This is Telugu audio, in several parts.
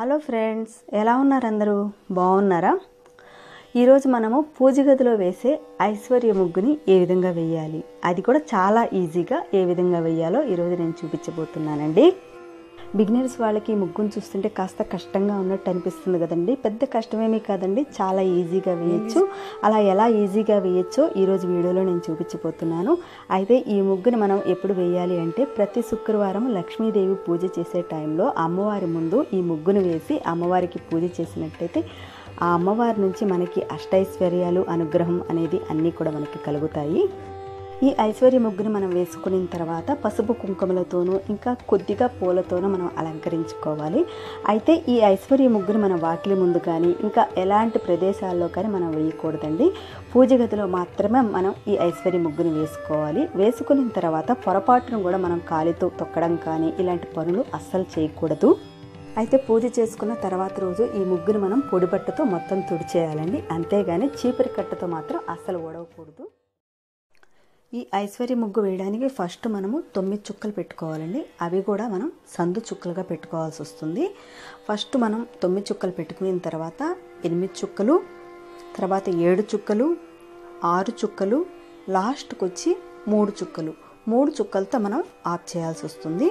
హలో ఫ్రెండ్స్ ఎలా ఉన్నారు అందరూ బాగున్నారా ఈరోజు మనము పూజ గదిలో వేసే ఐశ్వర్య ముగ్గుని ఏ విధంగా వేయాలి అది కూడా చాలా ఈజీగా ఏ విధంగా వేయాలో ఈరోజు నేను చూపించబోతున్నానండి బిగినర్స్ వాళ్ళకి ఈ ముగ్గును చూస్తుంటే కాస్త కష్టంగా ఉన్నట్టు అనిపిస్తుంది కదండి పెద్ద కష్టమేమీ కాదండి చాలా ఈజీగా వేయచ్చు అలా ఎలా ఈజీగా వేయచ్చో ఈరోజు వీడియోలో నేను చూపించబోతున్నాను అయితే ఈ ముగ్గుని మనం ఎప్పుడు వేయాలి అంటే ప్రతి శుక్రవారం లక్ష్మీదేవి పూజ చేసే టైంలో అమ్మవారి ముందు ఈ ముగ్గును వేసి అమ్మవారికి పూజ చేసినట్టయితే ఆ అమ్మవారి నుంచి మనకి అష్టైశ్వర్యాలు అనుగ్రహం అనేది అన్నీ కూడా మనకి కలుగుతాయి ఈ ఐశ్వర్య ముగ్గుని మనం వేసుకున్న తర్వాత పసుపు కుంకుమలతోనూ ఇంకా కొద్దిగా పూలతోనూ మనం అలంకరించుకోవాలి అయితే ఈ ఐశ్వర్య ముగ్గుని మన వాకిలి ముందు కానీ ఇంకా ఎలాంటి ప్రదేశాల్లో కానీ మనం వేయకూడదండి పూజ గదిలో మాత్రమే మనం ఈ ఐశ్వర్య ముగ్గుని వేసుకోవాలి వేసుకున్న తర్వాత పొరపాటును కూడా మనం కాలితో తొక్కడం కానీ ఇలాంటి పనులు అస్సలు చేయకూడదు అయితే పూజ చేసుకున్న తర్వాత రోజు ఈ ముగ్గుని మనం పొడిబట్టతో మొత్తం తుడిచేయాలండి అంతేగాని చీపురి కట్టతో మాత్రం అస్సలు ఓడవకూడదు ఈ ఐశ్వర్య ముగ్గు వేయడానికి ఫస్ట్ మనము తొమ్మిది చుక్కలు పెట్టుకోవాలండి అవి కూడా మనం సందు చుక్కలుగా పెట్టుకోవాల్సి వస్తుంది ఫస్ట్ మనం తొమ్మిది చుక్కలు పెట్టుకున్న తర్వాత ఎనిమిది చుక్కలు తర్వాత ఏడు చుక్కలు ఆరు చుక్కలు లాస్ట్కి వచ్చి మూడు చుక్కలు మూడు చుక్కలతో మనం ఆఫ్ చేయాల్సి వస్తుంది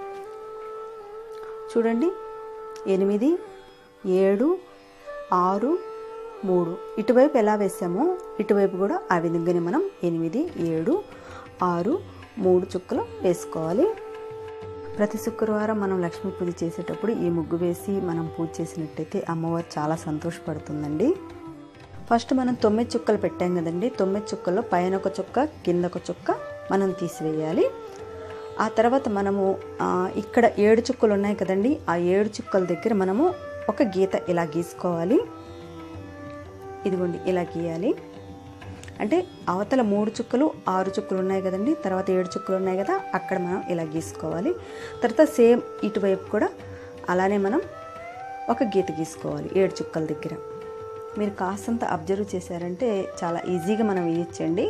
చూడండి ఎనిమిది ఏడు ఆరు మూడు ఇటువైపు ఎలా వేసామో ఇటువైపు కూడా ఆ విధంగానే మనం ఎనిమిది ఏడు ఆరు మూడు చుక్కలు వేసుకోవాలి ప్రతి శుక్రవారం మనం లక్ష్మీ పూజ చేసేటప్పుడు ఈ ముగ్గు వేసి మనం పూజ చేసినట్టయితే అమ్మవారు చాలా సంతోషపడుతుందండి ఫస్ట్ మనం తొమ్మిది చుక్కలు పెట్టాం కదండి తొమ్మిది చుక్కల్లో పైన ఒక చుక్క కింద ఒక చుక్క మనం తీసివేయాలి ఆ తర్వాత మనము ఇక్కడ ఏడు చుక్కలు ఉన్నాయి కదండి ఆ ఏడు చుక్కల దగ్గర మనము ఒక గీత ఇలా గీసుకోవాలి ఇదిగోండి ఇలా గీయాలి అంటే అవతల మూడు చుక్కలు ఆరు చుక్కలు ఉన్నాయి కదండి తర్వాత ఏడు చుక్కలు ఉన్నాయి కదా అక్కడ మనం ఇలా గీసుకోవాలి తర్వాత సేమ్ ఇటువైపు కూడా అలానే మనం ఒక గీత గీసుకోవాలి ఏడు చుక్కల దగ్గర మీరు కాస్తంత అబ్జర్వ్ చేశారంటే చాలా ఈజీగా మనం వేయచ్చండి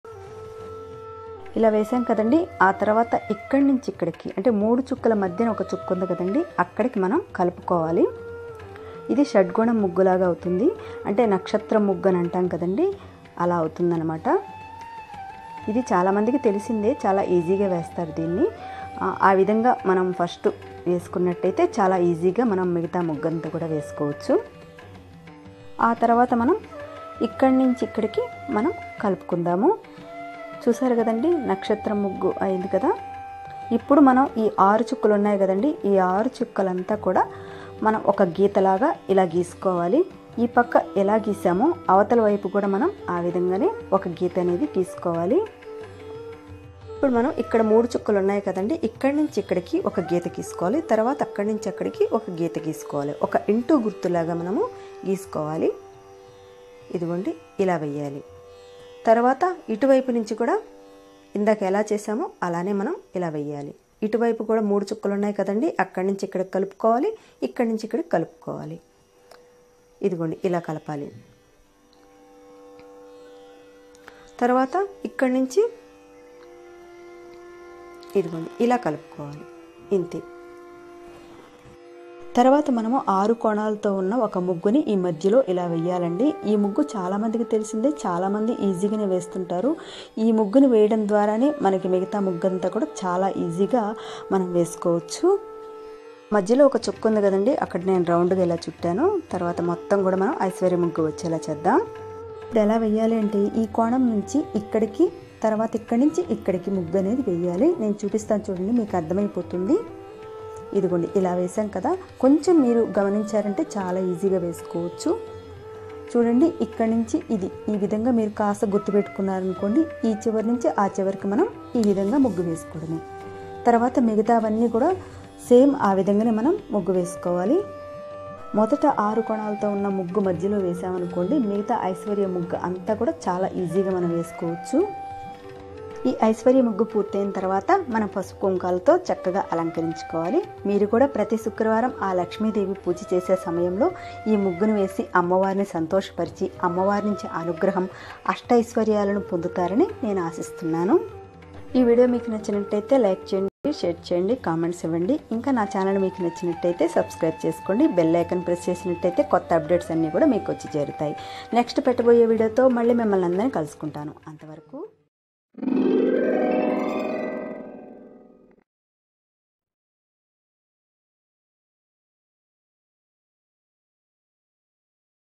ఇలా వేసాం కదండి ఆ తర్వాత ఇక్కడి నుంచి ఇక్కడికి అంటే మూడు చుక్కల మధ్యన ఒక చుక్క ఉంది కదండి అక్కడికి మనం కలుపుకోవాలి ఇది షడ్గుణం ముగ్గులాగా అవుతుంది అంటే నక్షత్రం ముగ్గు అని అంటాం కదండి అలా అవుతుందన్నమాట ఇది చాలామందికి తెలిసిందే చాలా ఈజీగా వేస్తారు దీన్ని ఆ విధంగా మనం ఫస్ట్ వేసుకున్నట్టయితే చాలా ఈజీగా మనం మిగతా ముగ్గంతా కూడా వేసుకోవచ్చు ఆ తర్వాత మనం ఇక్కడి నుంచి ఇక్కడికి మనం కలుపుకుందాము చూసారు కదండి నక్షత్రం ముగ్గు అయింది కదా ఇప్పుడు మనం ఈ ఆరు చుక్కలు ఉన్నాయి కదండి ఈ ఆరు చుక్కలంతా కూడా మనం ఒక గీతలాగా ఇలా గీసుకోవాలి ఈ పక్క ఎలా గీసామో అవతల వైపు కూడా మనం ఆ విధంగానే ఒక గీత అనేది గీసుకోవాలి ఇప్పుడు మనం ఇక్కడ మూడు చుక్కలు ఉన్నాయి కదండి ఇక్కడి నుంచి ఇక్కడికి ఒక గీత గీసుకోవాలి తర్వాత అక్కడి నుంచి అక్కడికి ఒక గీత గీసుకోవాలి ఒక ఇంటూ గుర్తులాగా మనము గీసుకోవాలి ఇదిగోండి ఇలా వెయ్యాలి తర్వాత ఇటువైపు నుంచి కూడా ఇందాక ఎలా చేసామో అలానే మనం ఇలా వెయ్యాలి ఇటువైపు కూడా మూడు చుక్కలు ఉన్నాయి కదండి అక్కడి నుంచి ఇక్కడికి కలుపుకోవాలి ఇక్కడి నుంచి ఇక్కడికి కలుపుకోవాలి ఇదిగోండి ఇలా కలపాలి తర్వాత ఇక్కడి నుంచి ఇదిగోండి ఇలా కలుపుకోవాలి ఇంతే తర్వాత మనము ఆరు కోణాలతో ఉన్న ఒక ముగ్గుని ఈ మధ్యలో ఇలా వేయాలండి ఈ ముగ్గు చాలామందికి తెలిసిందే చాలామంది ఈజీగానే వేస్తుంటారు ఈ ముగ్గుని వేయడం ద్వారానే మనకి మిగతా ముగ్గంతా కూడా చాలా ఈజీగా మనం వేసుకోవచ్చు మధ్యలో ఒక చుక్క ఉంది కదండి అక్కడ నేను రౌండ్గా ఇలా చుట్టాను తర్వాత మొత్తం కూడా మనం ఐశ్వర్య ముగ్గు వచ్చేలా చేద్దాం ఇప్పుడు ఎలా వేయాలి అంటే ఈ కోణం నుంచి ఇక్కడికి తర్వాత ఇక్కడి నుంచి ఇక్కడికి ముగ్గు అనేది వేయాలి నేను చూపిస్తాను చూడండి మీకు అర్థమైపోతుంది ఇదిగోండి ఇలా వేసాం కదా కొంచెం మీరు గమనించారంటే చాలా ఈజీగా వేసుకోవచ్చు చూడండి ఇక్కడి నుంచి ఇది ఈ విధంగా మీరు కాస్త గుర్తుపెట్టుకున్నారనుకోండి ఈ చివరి నుంచి ఆ చివరికి మనం ఈ విధంగా ముగ్గు వేసుకోవడమే తర్వాత మిగతావన్నీ కూడా సేమ్ ఆ విధంగానే మనం ముగ్గు వేసుకోవాలి మొదట ఆరు కోణాలతో ఉన్న ముగ్గు మధ్యలో వేసామనుకోండి మిగతా ఐశ్వర్య ముగ్గు అంతా కూడా చాలా ఈజీగా మనం వేసుకోవచ్చు ఈ ఐశ్వర్య ముగ్గు పూర్తయిన తర్వాత మనం పసుపు కుంకాలతో చక్కగా అలంకరించుకోవాలి మీరు కూడా ప్రతి శుక్రవారం ఆ లక్ష్మీదేవి పూజ చేసే సమయంలో ఈ ముగ్గును వేసి అమ్మవారిని సంతోషపరిచి అమ్మవారి నుంచి అనుగ్రహం అష్టైశ్వర్యాలను పొందుతారని నేను ఆశిస్తున్నాను ఈ వీడియో మీకు నచ్చినట్టయితే లైక్ చేయండి షేర్ చేయండి కామెంట్స్ ఇవ్వండి ఇంకా నా ఛానల్ మీకు నచ్చినట్టయితే సబ్స్క్రైబ్ చేసుకోండి బెల్ ఐకన్ ప్రెస్ చేసినట్టయితే కొత్త అప్డేట్స్ అన్నీ కూడా మీకు వచ్చి చేరుతాయి నెక్స్ట్ పెట్టబోయే వీడియోతో మళ్ళీ మిమ్మల్ని అందరినీ కలుసుకుంటాను అంతవరకు